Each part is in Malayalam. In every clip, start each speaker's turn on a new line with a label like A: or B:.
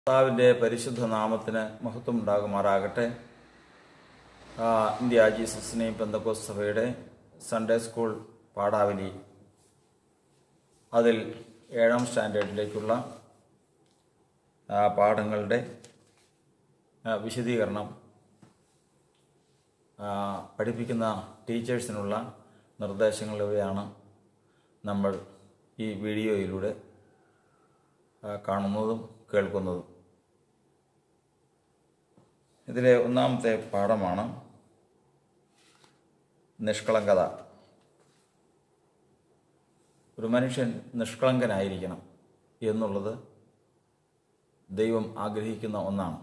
A: കർത്താവിൻ്റെ പരിശുദ്ധ നാമത്തിന് മഹത്വം ഉണ്ടാകുമാറാകട്ടെ ആ, ഇന്ത്യ ജീസസിനെയും പെന്തക്കോസ് സഭയുടെ സൺഡേ സ്കൂൾ പാഠാവലി അതിൽ ഏഴാം സ്റ്റാൻഡേർഡിലേക്കുള്ള ആ, പാഠങ്ങളുടെ ആ, വിശദീകരണം ആ, പഠിപ്പിക്കുന്ന ടീച്ചേഴ്സിനുള്ള നിർദ്ദേശങ്ങൾ ഇവയാണ് നമ്മൾ ഈ വീഡിയോയിലൂടെ ആ, കാണുന്നതും കേൾക്കുന്നതും ഇതിലെ ഒന്നാമത്തെ പാഠമാണ് നിഷ്കളങ്കത ഒരു മനുഷ്യൻ നിഷ്കളങ്കനായിരിക്കണം എന്നുള്ളത് ദൈവം ആഗ്രഹിക്കുന്ന ഒന്നാണ്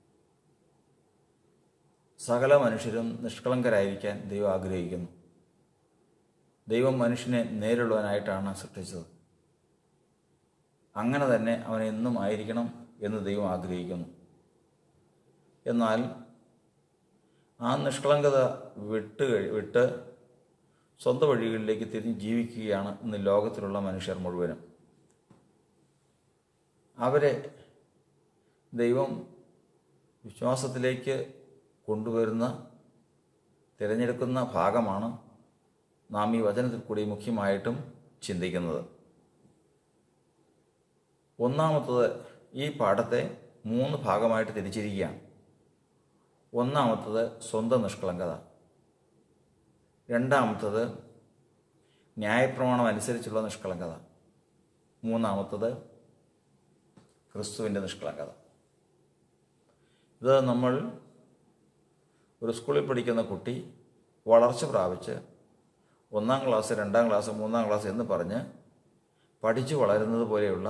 A: സകല മനുഷ്യരും നിഷ്കളങ്കരായിരിക്കാൻ ദൈവം ആഗ്രഹിക്കുന്നു ദൈവം മനുഷ്യനെ നേരിടുവാനായിട്ടാണ് സൃഷ്ടിച്ചത് അങ്ങനെ തന്നെ അവൻ എന്നും ആയിരിക്കണം എന്ന് ദൈവം ആഗ്രഹിക്കുന്നു എന്നാൽ ആ നിഷ്കളങ്കത വിട്ട് കഴി- വിട്ട് സ്വന്തം വഴികളിലേക്ക് തിരിഞ്ഞ് ജീവിക്കുകയാണ് ഇന്ന് ലോകത്തിലുള്ള മനുഷ്യർ മുഴുവനും അവരെ ദൈവം വിശ്വാസത്തിലേക്ക് കൊണ്ടുവരുന്ന തിരഞ്ഞെടുക്കുന്ന ഭാഗമാണ് നാം ഈ വചനത്തിൽ കൂടി മുഖ്യമായിട്ടും ചിന്തിക്കുന്നത് ഒന്നാമത്തത് ഈ പാഠത്തെ മൂന്ന് ഭാഗമായിട്ട് തിരിച്ചിരിക്കുകയാണ് ഒന്നാമത്തത് സ്വന്തം നിഷ്കളങ്കത രണ്ടാമത്തത് ന്യായപ്രമാണം അനുസരിച്ചുള്ള നിഷ്കളങ്കത മൂന്നാമത്തത് ക്രിസ്തുവിൻ്റെ നിഷ്കളങ്കത ഇത് നമ്മൾ ഒരു സ്കൂളിൽ പഠിക്കുന്ന കുട്ടി വളർച്ച പ്രാപിച്ച് ഒന്നാം ക്ലാസ് രണ്ടാം ക്ലാസ് മൂന്നാം ക്ലാസ് എന്ന് പറഞ്ഞ് പഠിച്ചു വളരുന്നത് പോലെയുള്ള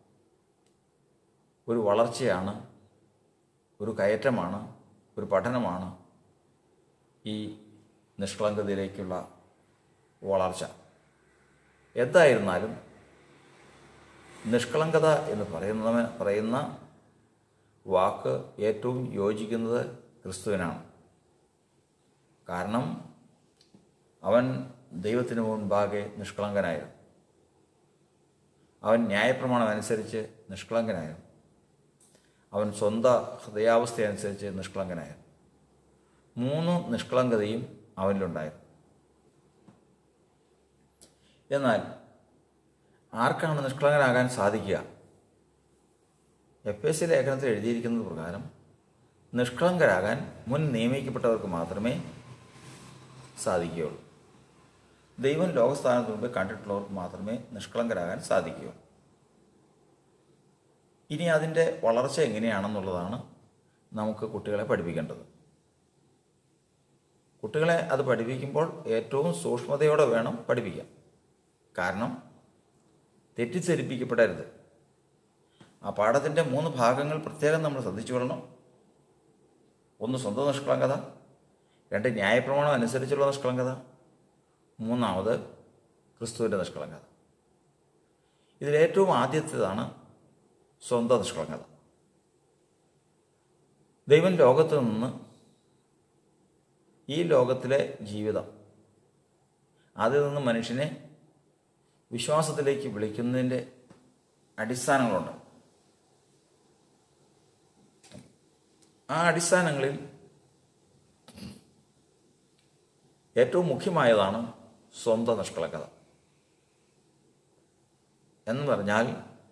A: ഒരു വളർച്ചയാണ് ഒരു കയറ്റമാണ് ഒരു പഠനമാണ് ഈ നിഷ്കളങ്കതയിലേക്കുള്ള വളർച്ച എന്തായിരുന്നാലും നിഷ്കളങ്കത എന്ന് പറയുന്ന പറയുന്ന വാക്ക് ഏറ്റവും യോജിക്കുന്നത് ക്രിസ്തുവിനാണ് കാരണം അവൻ ദൈവത്തിന് മുൻപാകെ നിഷ്കളങ്കനായിരുന്നു അവൻ ന്യായപ്രമാണം അനുസരിച്ച് നിഷ്കളങ്കനായിരുന്നു അവൻ സ്വന്തം ഹൃദയാവസ്ഥ അനുസരിച്ച് നിഷ്കളങ്കനായിരുന്നു മൂന്ന് നിഷ്കളങ്കതയും അവനിലുണ്ടായിരുന്നു എന്നാൽ ആർക്കാണ് നിഷ്കളങ്കനാകാൻ സാധിക്കുക എഫ് എസ് സി ലേഖനത്തിൽ എഴുതിയിരിക്കുന്നത് പ്രകാരം നിഷ്കളങ്കരാകാൻ മുൻ നിയമിക്കപ്പെട്ടവർക്ക് മാത്രമേ സാധിക്കുകയുള്ളൂ ദൈവം ലോകസ്ഥാനത്ത് മുമ്പ് കണ്ടിട്ടുള്ളവർക്ക് മാത്രമേ നിഷ്കളങ്കരാകാൻ സാധിക്കുകയുള്ളൂ ഇനി അതിൻ്റെ വളർച്ച എങ്ങനെയാണെന്നുള്ളതാണ് നമുക്ക് കുട്ടികളെ പഠിപ്പിക്കേണ്ടത് കുട്ടികളെ അത് പഠിപ്പിക്കുമ്പോൾ ഏറ്റവും സൂക്ഷ്മതയോടെ വേണം പഠിപ്പിക്കാൻ കാരണം തെറ്റിദ്ധരിപ്പിക്കപ്പെടരുത് ആ പാഠത്തിൻ്റെ മൂന്ന് ഭാഗങ്ങൾ പ്രത്യേകം നമ്മൾ ശ്രദ്ധിച്ചു കൊള്ളണം ഒന്ന് സ്വന്തം നിഷ്കളങ്കത രണ്ട് ന്യായപ്രമാണം അനുസരിച്ചുള്ള നിഷ്കളങ്കത മൂന്നാമത് ക്രിസ്തുവിൻ്റെ നിഷ്കളങ്കത ഇതിലേറ്റവും ആദ്യത്തേതാണ് സ്വന്തം നിഷ്കളങ്കത ദൈവം ലോകത്ത് നിന്ന് ഈ ലോകത്തിലെ ജീവിതം അതിൽ നിന്ന് മനുഷ്യനെ വിശ്വാസത്തിലേക്ക് വിളിക്കുന്നതിൻ്റെ അടിസ്ഥാനങ്ങളുണ്ട് ആ അടിസ്ഥാനങ്ങളിൽ ഏറ്റവും മുഖ്യമായതാണ് സ്വന്തം നിഷ്കളങ്കത എന്ന് പറഞ്ഞാൽ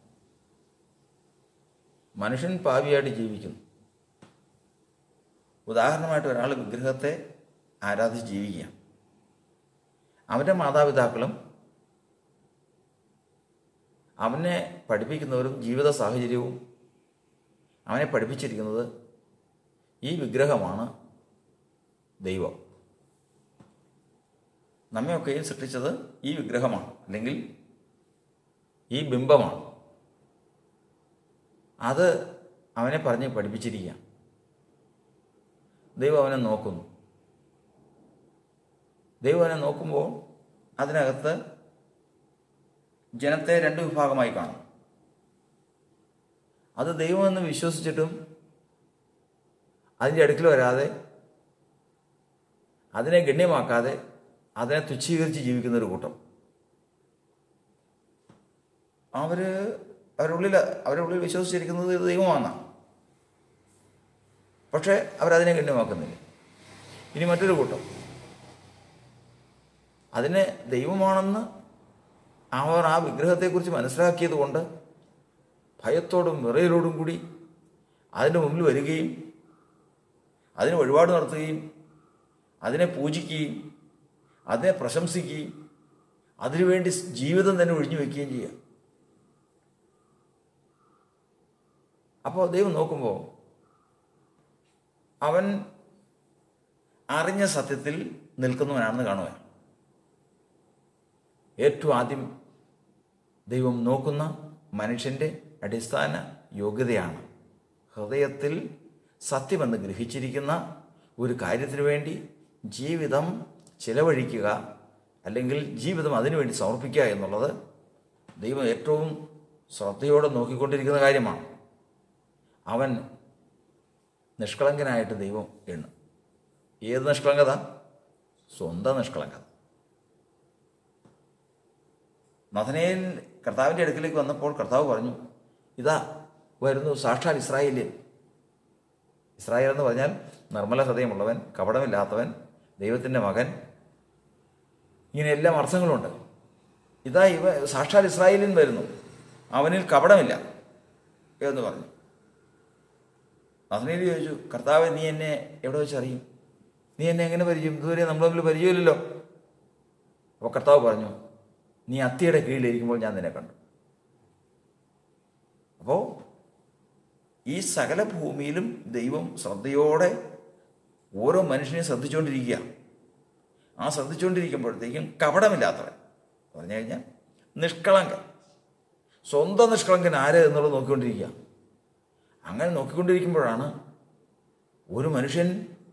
A: മനുഷ്യൻ പാപിയായിട്ട് ജീവിക്കുന്നു ഉദാഹരണമായിട്ട് ഒരാൾ വിഗ്രഹത്തെ ആരാധിച്ച് ജീവിക്കുക അവൻ്റെ മാതാപിതാക്കളും അവനെ പഠിപ്പിക്കുന്നവരും ജീവിത സാഹചര്യവും അവനെ പഠിപ്പിച്ചിരിക്കുന്നത് ഈ വിഗ്രഹമാണ് ദൈവം നമ്മയൊക്കെയും സൃഷ്ടിച്ചത് ഈ വിഗ്രഹമാണ് അല്ലെങ്കിൽ ഈ ബിംബമാണ് അത് അവനെ പറഞ്ഞ് പഠിപ്പിച്ചിരിക്കുക ദൈവം അവനെ നോക്കുന്നു ദൈവം അവനെ നോക്കുമ്പോൾ അതിനകത്ത് ജനത്തെ രണ്ട് വിഭാഗമായി കാണും അത് ദൈവമെന്ന് വിശ്വസിച്ചിട്ടും അതിൻ്റെ അടുക്കൽ വരാതെ അതിനെ ഗണ്യമാക്കാതെ അതിനെ തുച്ഛീകരിച്ച് ജീവിക്കുന്ന ഒരു കൂട്ടം അവർ അവരുടെ ഉള്ളിൽ അവരുടെ ഉള്ളിൽ വിശ്വസിച്ചിരിക്കുന്നത് ഇത് ദൈവമാണ് പക്ഷേ അവരതിനെ ഗണ്യമാക്കുന്നില്ല ഇനി മറ്റൊരു കൂട്ടം അതിനെ ദൈവമാണെന്ന് അവർ ആ വിഗ്രഹത്തെക്കുറിച്ച് മനസ്സിലാക്കിയത് കൊണ്ട് ഭയത്തോടും വിറയലോടും കൂടി അതിൻ്റെ മുമ്പിൽ വരികയും അതിന് വഴിപാട് നടത്തുകയും അതിനെ പൂജിക്കുകയും അതിനെ പ്രശംസിക്കുകയും അതിനുവേണ്ടി ജീവിതം തന്നെ ഒഴിഞ്ഞു വെക്കുകയും ചെയ്യുക അപ്പോൾ ദൈവം നോക്കുമ്പോൾ അവൻ അറിഞ്ഞ സത്യത്തിൽ നിൽക്കുന്നവനാണെന്ന് കാണുക ഏറ്റവും ആദ്യം ദൈവം നോക്കുന്ന മനുഷ്യൻ്റെ അടിസ്ഥാന യോഗ്യതയാണ് ഹൃദയത്തിൽ സത്യമെന്ന് ഗ്രഹിച്ചിരിക്കുന്ന ഒരു കാര്യത്തിന് വേണ്ടി ജീവിതം ചിലവഴിക്കുക അല്ലെങ്കിൽ ജീവിതം അതിനുവേണ്ടി സമർപ്പിക്കുക എന്നുള്ളത് ദൈവം ഏറ്റവും ശ്രദ്ധയോടെ നോക്കിക്കൊണ്ടിരിക്കുന്ന കാര്യമാണ് അവൻ നിഷ്കളങ്കനായിട്ട് ദൈവം എണ്ണും ഏത് നിഷ്കളങ്കത സ്വന്തം നിഷ്കളങ്കത നഥനയിൽ കർത്താവിൻ്റെ അടുക്കിലേക്ക് വന്നപ്പോൾ കർത്താവ് പറഞ്ഞു ഇതാ വരുന്നു സാക്ഷാൽ ഇസ്രായേലിൽ ഇസ്രായേൽ എന്ന് പറഞ്ഞാൽ നിർമ്മല ഹൃദയമുള്ളവൻ കപടമില്ലാത്തവൻ ദൈവത്തിൻ്റെ മകൻ ഇങ്ങനെ എല്ലാ അർത്ഥങ്ങളുണ്ട് ഇതാ ഇവ സാക്ഷാൽ ഇസ്രായേലിൽ വരുന്നു അവനിൽ കപടമില്ല എന്ന് പറഞ്ഞു നഥനയിൽ ചോദിച്ചു കർത്താവ് നീ എന്നെ എവിടെ വെച്ച് അറിയും നീ എന്നെ എങ്ങനെ പരിചയം ഇതുവരെ നമ്മൾ തമ്മിൽ പരിചയമില്ലല്ലോ അപ്പോൾ കർത്താവ് പറഞ്ഞു നീ അത്തിയുടെ കീഴിലിരിക്കുമ്പോൾ ഞാൻ നിന്നെ കണ്ടു അപ്പോൾ ഈ സകല ഭൂമിയിലും ദൈവം ശ്രദ്ധയോടെ ഓരോ മനുഷ്യനെയും ശ്രദ്ധിച്ചുകൊണ്ടിരിക്കുക ആ ശ്രദ്ധിച്ചുകൊണ്ടിരിക്കുമ്പോഴത്തേക്കും കപടമില്ലാത്തവൻ പറഞ്ഞു കഴിഞ്ഞാൽ നിഷ്കളങ്കൻ സ്വന്തം നിഷ്കളങ്കൻ ആര് എന്നുള്ളത് നോക്കിക്കൊണ്ടിരിക്കുക അങ്ങനെ നോക്കിക്കൊണ്ടിരിക്കുമ്പോഴാണ് ഒരു മനുഷ്യൻ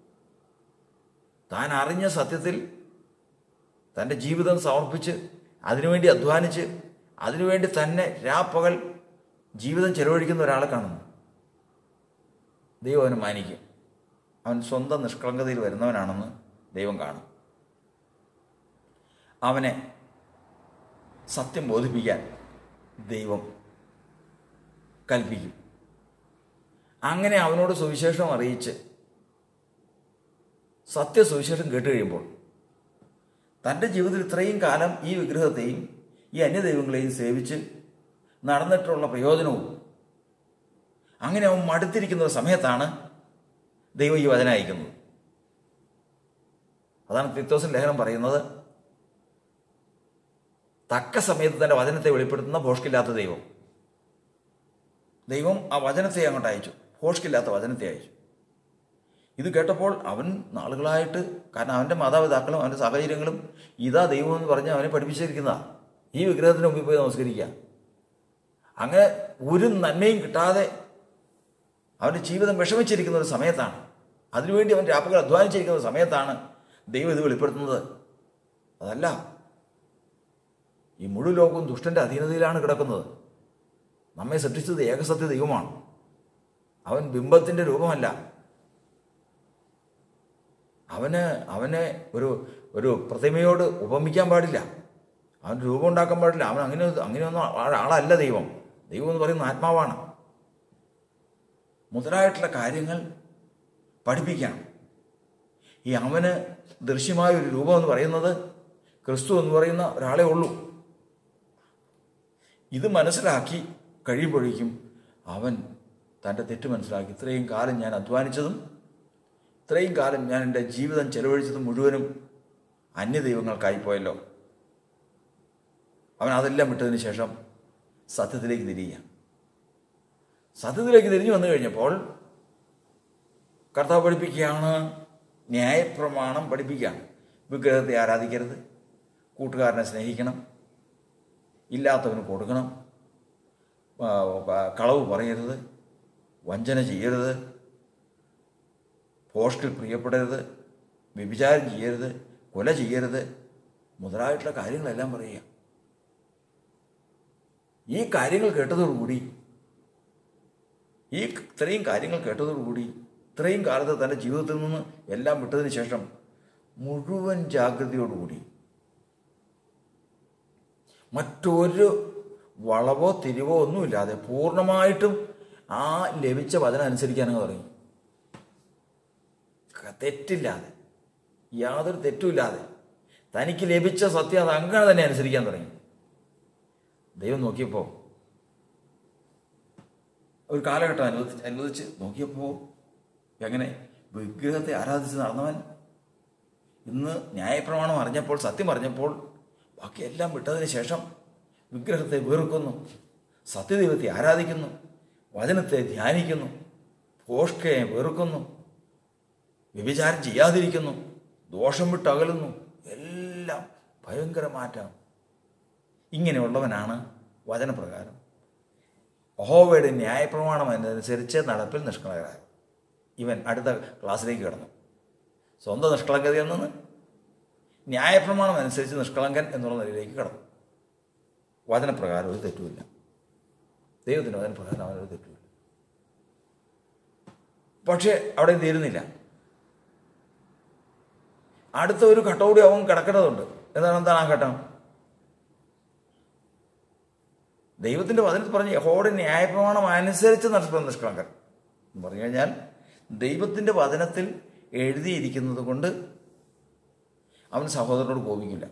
A: താൻ അറിഞ്ഞ സത്യത്തിൽ തൻ്റെ ജീവിതം സമർപ്പിച്ച് അതിനുവേണ്ടി അധ്വാനിച്ച് അതിനുവേണ്ടി തന്നെ രാപ്പകൽ ജീവിതം ചെലവഴിക്കുന്ന ഒരാളെ കാണുന്നു ദൈവം അവനെ മാനിക്കും അവൻ സ്വന്തം നിഷ്കളങ്കതയിൽ വരുന്നവനാണെന്ന് ദൈവം കാണും അവനെ സത്യം ബോധിപ്പിക്കാൻ ദൈവം കൽപ്പിക്കും അങ്ങനെ അവനോട് സുവിശേഷം അറിയിച്ച് സത്യസുവിശേഷം കേട്ട് കഴിയുമ്പോൾ തൻ്റെ ജീവിതത്തിൽ ഇത്രയും കാലം ഈ വിഗ്രഹത്തെയും ഈ അന്യദൈവങ്ങളെയും സേവിച്ച് നടന്നിട്ടുള്ള പ്രയോജനവും അങ്ങനെ അവൻ മടുത്തിരിക്കുന്ന ഒരു സമയത്താണ് ദൈവം ഈ വചനം അയക്കുന്നത് അതാണ് തിത്തോസൻ ലേഖനം പറയുന്നത് തക്ക സമയത്ത് തൻ്റെ വചനത്തെ വെളിപ്പെടുത്തുന്ന ഭോഷ്കില്ലാത്ത ദൈവം ദൈവം ആ വചനത്തെ അങ്ങോട്ട് അയച്ചു ഭോഷ്കില്ലാത്ത വചനത്തെ അയച്ചു ഇത് കേട്ടപ്പോൾ അവൻ നാളുകളായിട്ട് കാരണം അവൻ്റെ മാതാപിതാക്കളും അവൻ്റെ സാഹചര്യങ്ങളും ഇതാ ദൈവം എന്ന് പറഞ്ഞ് അവനെ പഠിപ്പിച്ചിരിക്കുന്നതാണ് ഈ വിഗ്രഹത്തിന് മുമ്പിൽ പോയി നമസ്കരിക്കുക അങ്ങനെ ഒരു നന്മയും കിട്ടാതെ അവൻ്റെ ജീവിതം വിഷമിച്ചിരിക്കുന്ന ഒരു സമയത്താണ് അതിനുവേണ്ടി അവൻ രാപ്പകൽ അധ്വാനിച്ചിരിക്കുന്ന ഒരു സമയത്താണ് ദൈവം ഇത് വെളിപ്പെടുത്തുന്നത് അതല്ല ഈ മുഴു ലോകവും ദുഷ്ടൻ്റെ അധീനതയിലാണ് കിടക്കുന്നത് നമ്മെ സൃഷ്ടിച്ചത് ഏകസത്യ ദൈവമാണ് അവൻ ബിംബത്തിൻ്റെ രൂപമല്ല അവന് അവനെ ഒരു ഒരു പ്രതിമയോട് ഉപമിക്കാൻ പാടില്ല അവൻ രൂപം ഉണ്ടാക്കാൻ പാടില്ല അവൻ അങ്ങനെ അങ്ങനെയൊന്നും ആളല്ല ദൈവം ദൈവം എന്ന് പറയുന്ന ആത്മാവാണ് മുതലായിട്ടുള്ള കാര്യങ്ങൾ പഠിപ്പിക്കണം ഈ അവന് ദൃശ്യമായ ഒരു രൂപം എന്ന് പറയുന്നത് ക്രിസ്തു എന്ന് പറയുന്ന ഒരാളെ ഉള്ളൂ ഇത് മനസ്സിലാക്കി കഴിയുമ്പോഴേക്കും അവൻ തൻ്റെ തെറ്റ് മനസ്സിലാക്കി ഇത്രയും കാലം ഞാൻ അധ്വാനിച്ചതും ഇത്രയും കാലം ഞാൻ എൻ്റെ ജീവിതം ചെലവഴിച്ചതും മുഴുവനും അന്യദൈവങ്ങൾക്കായിപ്പോയല്ലോ അവൻ അതെല്ലാം വിട്ടതിന് ശേഷം സത്യത്തിലേക്ക് തിരിയുക സത്യത്തിലേക്ക് തിരിഞ്ഞു വന്നു കഴിഞ്ഞപ്പോൾ കർത്താവ് പഠിപ്പിക്കുകയാണ് ന്യായപ്രമാണം പഠിപ്പിക്കുകയാണ് വിഗ്രഹത്തെ ആരാധിക്കരുത് കൂട്ടുകാരനെ സ്നേഹിക്കണം ഇല്ലാത്തവന് കൊടുക്കണം കളവ് പറയരുത് വഞ്ചന ചെയ്യരുത് പോസ്റ്റിൽ പ്രിയപ്പെടരുത് വ്യഭിചാരം ചെയ്യരുത് കൊല ചെയ്യരുത് മുതലായിട്ടുള്ള കാര്യങ്ങളെല്ലാം പറയുക ഈ കാര്യങ്ങൾ കേട്ടതോടുകൂടി ഈ ഇത്രയും കാര്യങ്ങൾ കേട്ടതോടുകൂടി ഇത്രയും കാലത്ത് തൻ്റെ ജീവിതത്തിൽ നിന്ന് എല്ലാം വിട്ടതിന് ശേഷം മുഴുവൻ ജാഗ്രതയോടുകൂടി മറ്റൊരു വളവോ തിരിവോ ഒന്നുമില്ലാതെ പൂർണ്ണമായിട്ടും ആ ലഭിച്ച വചനം അനുസരിക്കാനങ്ങ് തുടങ്ങി തെറ്റില്ലാതെ യാതൊരു തെറ്റുമില്ലാതെ തനിക്ക് ലഭിച്ച സത്യം അത് അങ്ങനെ തന്നെ അനുസരിക്കാൻ തുടങ്ങി ദൈവം നോക്കിയപ്പോൾ ഒരു കാലഘട്ടം അനുവദിച്ച് അനുവദിച്ച് നോക്കിയപ്പോൾ എങ്ങനെ വിഗ്രഹത്തെ ആരാധിച്ച് നടന്നവൻ ഇന്ന് ന്യായപ്രമാണം അറിഞ്ഞപ്പോൾ സത്യം അറിഞ്ഞപ്പോൾ ബാക്കിയെല്ലാം വിട്ടതിന് ശേഷം വിഗ്രഹത്തെ വെറുക്കുന്നു സത്യദൈവത്തെ ആരാധിക്കുന്നു വചനത്തെ ധ്യാനിക്കുന്നു ഭോഷ്കയെ വെറുക്കുന്നു വ്യഭിചാരം ചെയ്യാതിരിക്കുന്നു ദോഷം വിട്ടകലുന്നു എല്ലാം ഭയങ്കര മാറ്റം ഇങ്ങനെയുള്ളവനാണ് വചനപ്രകാരം യഹോവയുടെ ന്യായപ്രമാണം അനുസരിച്ച് നടപ്പിൽ നിഷ്കളങ്കരായ ഇവൻ അടുത്ത ക്ലാസ്സിലേക്ക് കിടന്നു സ്വന്തം നിഷ്കളങ്കതയിൽ നിന്ന് ന്യായപ്രമാണം അനുസരിച്ച് നിഷ്കളങ്കൻ എന്നുള്ള നിലയിലേക്ക് കടന്നു വചനപ്രകാരം ഒരു തെറ്റുമില്ല ദൈവത്തിന് വചനപ്രകാരം അവനൊരു തെറ്റുമില്ല പക്ഷേ അവിടെ തീരുന്നില്ല അടുത്ത ഒരു ഘട്ടം കൂടി അവൻ കിടക്കേണ്ടതുണ്ട് എന്താണ് എന്താണ് ആ ഘട്ടം ദൈവത്തിന്റെ വചനത്തിൽ പറഞ്ഞ യഹോയുടെ ന്യായപ്രമാണം അനുസരിച്ച് നടത്തുന്ന നിഷ്കളങ്കൻ എന്ന് പറഞ്ഞു കഴിഞ്ഞാൽ ദൈവത്തിന്റെ വചനത്തിൽ എഴുതിയിരിക്കുന്നത് കൊണ്ട് അവൻ സഹോദരനോട് കോപിക്കില്ല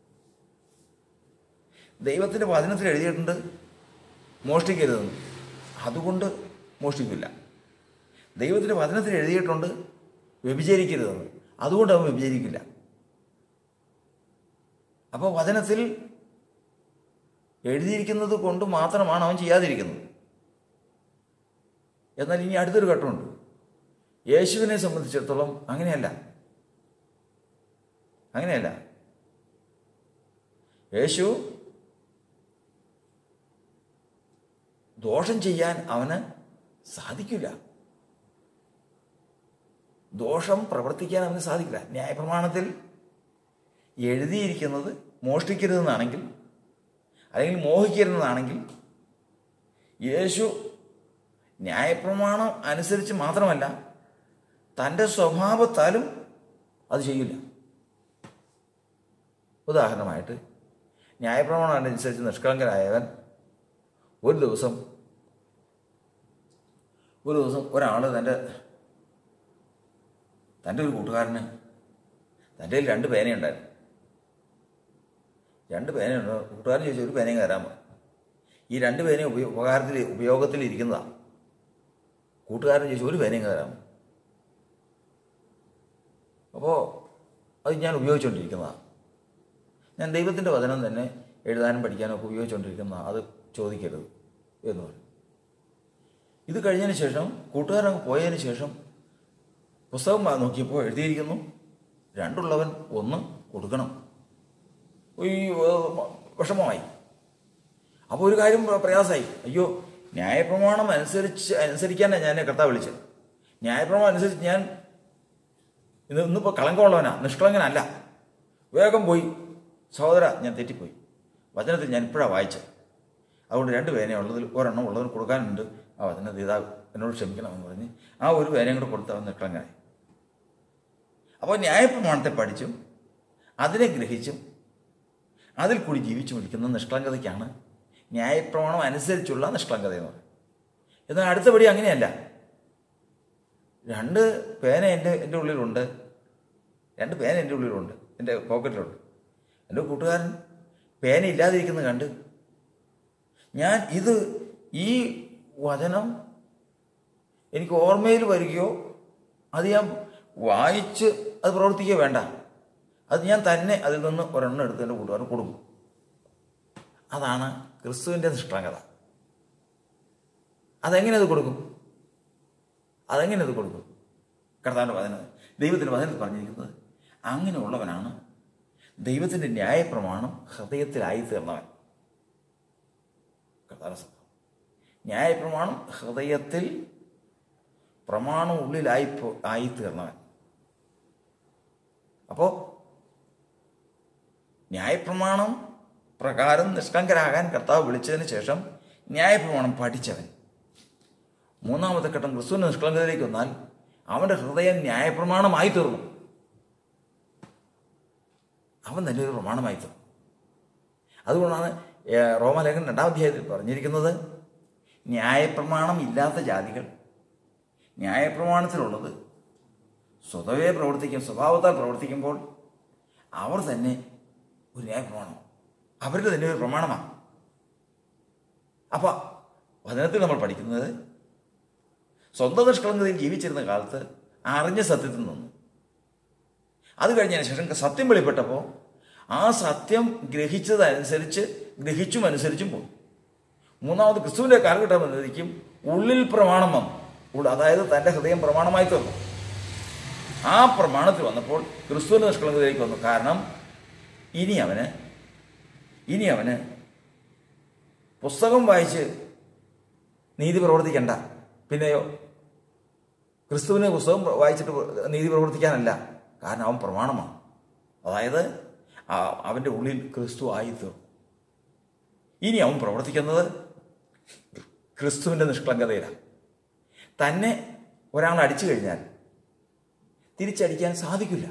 A: ദൈവത്തിന്റെ വചനത്തിൽ എഴുതിയിട്ടുണ്ട് മോഷ്ടിക്കരുതെന്ന് അതുകൊണ്ട് മോഷ്ടിക്കില്ല ദൈവത്തിന്റെ വചനത്തിൽ എഴുതിയിട്ടുണ്ട് വ്യഭിചരിക്കരുതെന്ന് അതുകൊണ്ട് അവൻ വ്യഭിചരിക്കില്ല അപ്പോൾ വചനത്തിൽ എഴുതിയിരിക്കുന്നത് കൊണ്ട് മാത്രമാണ് അവൻ ചെയ്യാതിരിക്കുന്നത് എന്നാൽ ഇനി അടുത്തൊരു ഘട്ടമുണ്ട് യേശുവിനെ സംബന്ധിച്ചിടത്തോളം അങ്ങനെയല്ല അങ്ങനെയല്ല യേശു ദോഷം ചെയ്യാൻ അവന് സാധിക്കില്ല ദോഷം പ്രവർത്തിക്കാൻ അവന് സാധിക്കില്ല ന്യായപ്രമാണത്തിൽ എഴുതിയിരിക്കുന്നത് മോഷ്ടിക്കരുതെന്നാണെങ്കിൽ അല്ലെങ്കിൽ മോഹിക്കരുതെന്നാണെങ്കിൽ യേശു ന്യായപ്രമാണം അനുസരിച്ച് മാത്രമല്ല തൻ്റെ സ്വഭാവത്താലും അത് ചെയ്യില്ല ഉദാഹരണമായിട്ട് ന്യായപ്രമാണം അനുസരിച്ച് നിഷ്കളങ്കരായവൻ ഒരു ദിവസം ഒരു ദിവസം ഒരാൾ തൻ്റെ തൻ്റെ ഒരു കൂട്ടുകാരന് തൻ്റെ കയ്യിൽ രണ്ട് പേനയുണ്ടായിരുന്നു രണ്ട് പേനയുണ്ട് കൂട്ടുകാരൻ ചോദിച്ചു ഒരു പേനയും കയറാമോ ഈ രണ്ട് പേനയും ഉപയോ ഉപകാരത്തിൽ ഉപയോഗത്തിൽ ഇരിക്കുന്നതാണ് കൂട്ടുകാരൻ ചോദിച്ചു ഒരു പേനയും കയറാമോ അപ്പോൾ അത് ഞാൻ ഉപയോഗിച്ചുകൊണ്ടിരിക്കുന്നതാണ് ഞാൻ ദൈവത്തിൻ്റെ വചനം തന്നെ എഴുതാനും പഠിക്കാനും ഒക്കെ ഉപയോഗിച്ചുകൊണ്ടിരിക്കുന്നതാണ് അത് ചോദിക്കരുത് എന്ന് പറഞ്ഞു ഇത് കഴിഞ്ഞതിന് ശേഷം കൂട്ടുകാരൻ പോയതിന് ശേഷം പുസ്തകം നോക്കിയപ്പോൾ എഴുതിയിരിക്കുന്നു രണ്ടുള്ളവൻ ഒന്ന് കൊടുക്കണം ഈ വിഷമമായി അപ്പോൾ ഒരു കാര്യം പ്രയാസമായി അയ്യോ ന്യായപ്രമാണം അനുസരിച്ച് അനുസരിക്കാനാണ് ഞാൻ കർത്താവ് വിളിച്ചത് ന്യായപ്രമാണം അനുസരിച്ച് ഞാൻ ഇന്ന് ഇന്നിപ്പോൾ കളങ്കമുള്ളവനാ നിഷ്കളങ്കനല്ല വേഗം പോയി സഹോദര ഞാൻ തെറ്റിപ്പോയി വചനത്തിൽ ഞാൻ ഇപ്പോഴാണ് വായിച്ചത് അതുകൊണ്ട് രണ്ട് പേനയെ ഉള്ളതിൽ ഒരെണ്ണം ഉള്ളതിന് കൊടുക്കാനുണ്ട് ആ വചന ഇതാ എന്നോട് ക്ഷമിക്കണമെന്ന് പറഞ്ഞ് ആ ഒരു പേനയും കൂടെ കൊടുത്തവൻ നിഷ്കളങ്കനായി അപ്പോൾ ന്യായപ്രമാണത്തെ പഠിച്ചും അതിനെ ഗ്രഹിച്ചും അതിൽ കൂടി ജീവിച്ചു പഠിക്കുന്ന നിഷ്കളങ്കതയ്ക്കാണ് ന്യായപ്രമാണം അനുസരിച്ചുള്ള നിഷ്കളങ്കത എന്ന് പറയുന്നത് എന്നാൽ അടുത്തപടി അങ്ങനെയല്ല രണ്ട് പേന എൻ്റെ എൻ്റെ ഉള്ളിലുണ്ട് രണ്ട് പേന എൻ്റെ ഉള്ളിലുണ്ട് എൻ്റെ പോക്കറ്റിലുണ്ട് എൻ്റെ കൂട്ടുകാരൻ പേന ഇല്ലാതിരിക്കുന്നത് കണ്ട് ഞാൻ ഇത് ഈ വചനം എനിക്ക് ഓർമ്മയിൽ വരികയോ അത് ഞാൻ വായിച്ച് അത് പ്രവർത്തിക്കുകയോ വേണ്ട അത് ഞാൻ തന്നെ അതിൽ നിന്ന് ഒരെണ്ണം എടുത്ത് എൻ്റെ കൂട്ടുകാരൻ കൊടുക്കും അതാണ് ക്രിസ്തുവിൻ്റെ നിഷ്കളങ്കത അതെങ്ങനെ അത് കൊടുക്കും അതെങ്ങനെ അത് കൊടുക്കും കർത്താവിൻ്റെ വചനം ദൈവത്തിൻ്റെ വചനത്തിൽ പറഞ്ഞിരിക്കുന്നത് അങ്ങനെയുള്ളവനാണ് ദൈവത്തിൻ്റെ ന്യായപ്രമാണം ഹൃദയത്തിലായി തീർന്നവൻ കർത്താവ് ന്യായപ്രമാണം ഹൃദയത്തിൽ പ്രമാണം ഉള്ളിലായി ആയി തീർന്നവൻ അപ്പോൾ ന്യായപ്രമാണം പ്രകാരം നിഷ്കളങ്കരാകാൻ കർത്താവ് വിളിച്ചതിന് ശേഷം ന്യായപ്രമാണം പഠിച്ചവൻ മൂന്നാമത്തെ ഘട്ടം ക്രിസ്തുവിൻ്റെ നിഷ്കളങ്കതയിലേക്ക് വന്നാൽ അവൻ്റെ ഹൃദയം ന്യായപ്രമാണമായി തീർന്നു അവൻ തന്നെ ഒരു പ്രമാണമായി തീർന്നു അതുകൊണ്ടാണ് ഏഹ്, റോമാലേഖനം രണ്ടാം അധ്യായത്തിൽ പറഞ്ഞിരിക്കുന്നത് ന്യായപ്രമാണം ഇല്ലാത്ത ജാതികൾ ന്യായപ്രമാണത്തിലുള്ളത് സ്വതവേ പ്രവർത്തിക്കും സ്വഭാവത്താൽ പ്രവർത്തിക്കുമ്പോൾ അവർ തന്നെ ഒരു ന്യായപ്രമാണം അവരുടെ തന്നെ ഒരു പ്രമാണമാണ് അപ്പോൾ വചനത്തിൽ നമ്മൾ പഠിക്കുന്നത് സ്വന്തം നിഷ്കളങ്കതയിൽ ജീവിച്ചിരുന്ന കാലത്ത് അറിഞ്ഞ സത്യത്തിൽ നിന്നു അത് കഴിഞ്ഞതിന് ശേഷം സത്യം വെളിപ്പെട്ടപ്പോൾ ആ സത്യം ഗ്രഹിച്ചതനുസരിച്ച് ഗ്രഹിച്ചും അനുസരിച്ചും പോകും മൂന്നാമത് ക്രിസ്തുവിൻ്റെ കാലഘട്ടം എന്നതിരിക്കും ഉള്ളിൽ പ്രമാണം വന്നു ഉള്ള- അതായത് തൻ്റെ ഹൃദയം പ്രമാണമായി തീർന്നു ആ പ്രമാണത്തിൽ വന്നപ്പോൾ ക്രിസ്തുവിൻ്റെ നിഷ്കളങ്കതയിലേക്ക് വന്നു കാരണം ഇനി അവന് ഇനി അവന് പുസ്തകം വായിച്ച് നീതി പ്രവർത്തിക്കണ്ട പിന്നെയോ ക്രിസ്തുവിന് പുസ്തകം വായിച്ചിട്ട് നീതി പ്രവർത്തിക്കാനല്ല കാരണം അവൻ പ്രമാണമാണ് അതായത് ആ- അവൻ്റെ ഉള്ളിൽ ക്രിസ്തു ആയി തീർന്നു ഇനി അവൻ പ്രവർത്തിക്കുന്നത് ക്രിസ്തുവിൻ്റെ നിഷ്കളങ്കതയിലാണ് തന്നെ ഒരാൾ അടിച്ചു കഴിഞ്ഞാൽ തിരിച്ചടിക്കാൻ സാധിക്കില്ല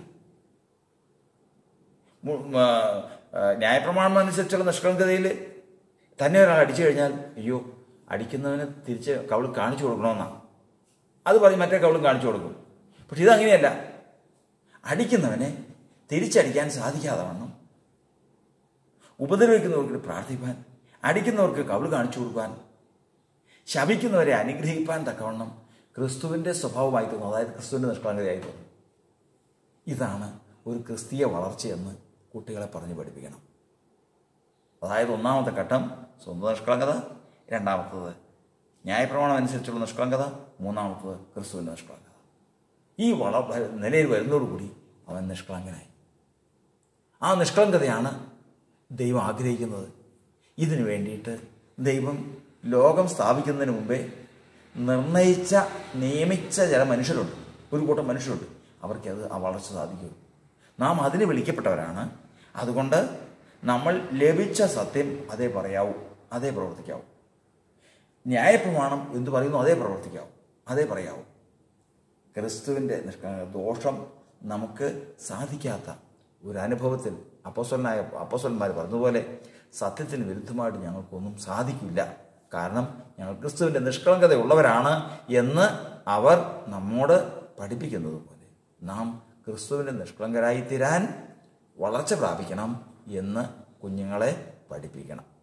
A: മു- ആ, ആ, ന്യായപ്രമാണം അനുസരിച്ചുള്ള നിഷ്കളങ്കതയിൽ തന്നെ ഒരാൾ അടിച്ചു കഴിഞ്ഞാൽ അയ്യോ അടിക്കുന്നവന് തിരിച്ച് കവിൾ കാണിച്ചു കൊടുക്കണമെന്നാണ് അത് പറഞ്ഞ് മറ്റേ കവിളും കാണിച്ചു കൊടുക്കും പക്ഷെ ഇതങ്ങനെയല്ല അടിക്കുന്നവനെ തിരിച്ചടിക്കാൻ സാധിക്കാതെ വണ്ണം ഉപദ്രവിക്കുന്നവർക്ക് പ്രാർത്ഥിപ്പാൻ അടിക്കുന്നവർക്ക് കവിൾ കാണിച്ചു കൊടുക്കാൻ ശപിക്കുന്നവരെ അനുഗ്രഹിപ്പാൻ തക്കവണ്ണം ക്രിസ്തുവിൻ്റെ സ്വഭാവമായി തോന്നുന്നു അതായത് ക്രിസ്തുവിൻ്റെ നിഷ്കളങ്കതയായി തോന്നുന്നു ഇതാണ് ഒരു ക്രിസ്തീയ വളർച്ചയെന്ന് കുട്ടികളെ പറഞ്ഞ് പഠിപ്പിക്കണം അതായത് ഒന്നാമത്തെ ഘട്ടം സ്വന്തം നിഷ്കളങ്കത രണ്ടാമത്തത് ന്യായപ്രമാണം അനുസരിച്ചുള്ള നിഷ്കളങ്കത മൂന്നാമത്തത് ക്രിസ്തുവിൻ്റെ നിഷ്കളങ്കത ഈ വള നിലയിൽ വരുന്നതോടുകൂടി അവൻ നിഷ്കളങ്കനായി ആ നിഷ്കളങ്കതയാണ് ദൈവം ആഗ്രഹിക്കുന്നത് ഇതിനു വേണ്ടിയിട്ട് ദൈവം ലോകം സ്ഥാപിക്കുന്നതിന് മുമ്പേ നിർണയിച്ച നിയമിച്ച ചില മനുഷ്യരുണ്ട് ഒരു കൂട്ടം മനുഷ്യരുണ്ട് അവർക്കത് ആ വളർച്ച സാധിക്കും നാം അതിന് വിളിക്കപ്പെട്ടവരാണ് അതുകൊണ്ട് നമ്മൾ ലഭിച്ച സത്യം അതേ പറയാവൂ അതേ പ്രവർത്തിക്കാവൂ ന്യായപ്രമാണം എന്ത് പറയുന്നു അതേ പ്രവർത്തിക്കാവൂ അതേ പറയാവൂ ക്രിസ്തുവിൻ്റെ നിഷ്ക- ദോഷം നമുക്ക് സാധിക്കാത്ത ഒരു അനുഭവത്തിൽ അപ്പോസ്വലനായ അപ്പോസ്വലന്മാർ പറഞ്ഞതുപോലെ സത്യത്തിന് വിരുദ്ധമായിട്ട് ഞങ്ങൾക്കൊന്നും സാധിക്കില്ല കാരണം ഞങ്ങൾ ക്രിസ്തുവിൻ്റെ നിഷ്കളങ്കതയുള്ളവരാണ് എന്ന് അവർ നമ്മോട് പഠിപ്പിക്കുന്നത് പോലെ നാം ക്രിസ്തുവിൻ്റെ നിഷ്കളങ്കരായി തീരാൻ വളർച്ച പ്രാപിക്കണം എന്ന് കുഞ്ഞുങ്ങളെ പഠിപ്പിക്കണം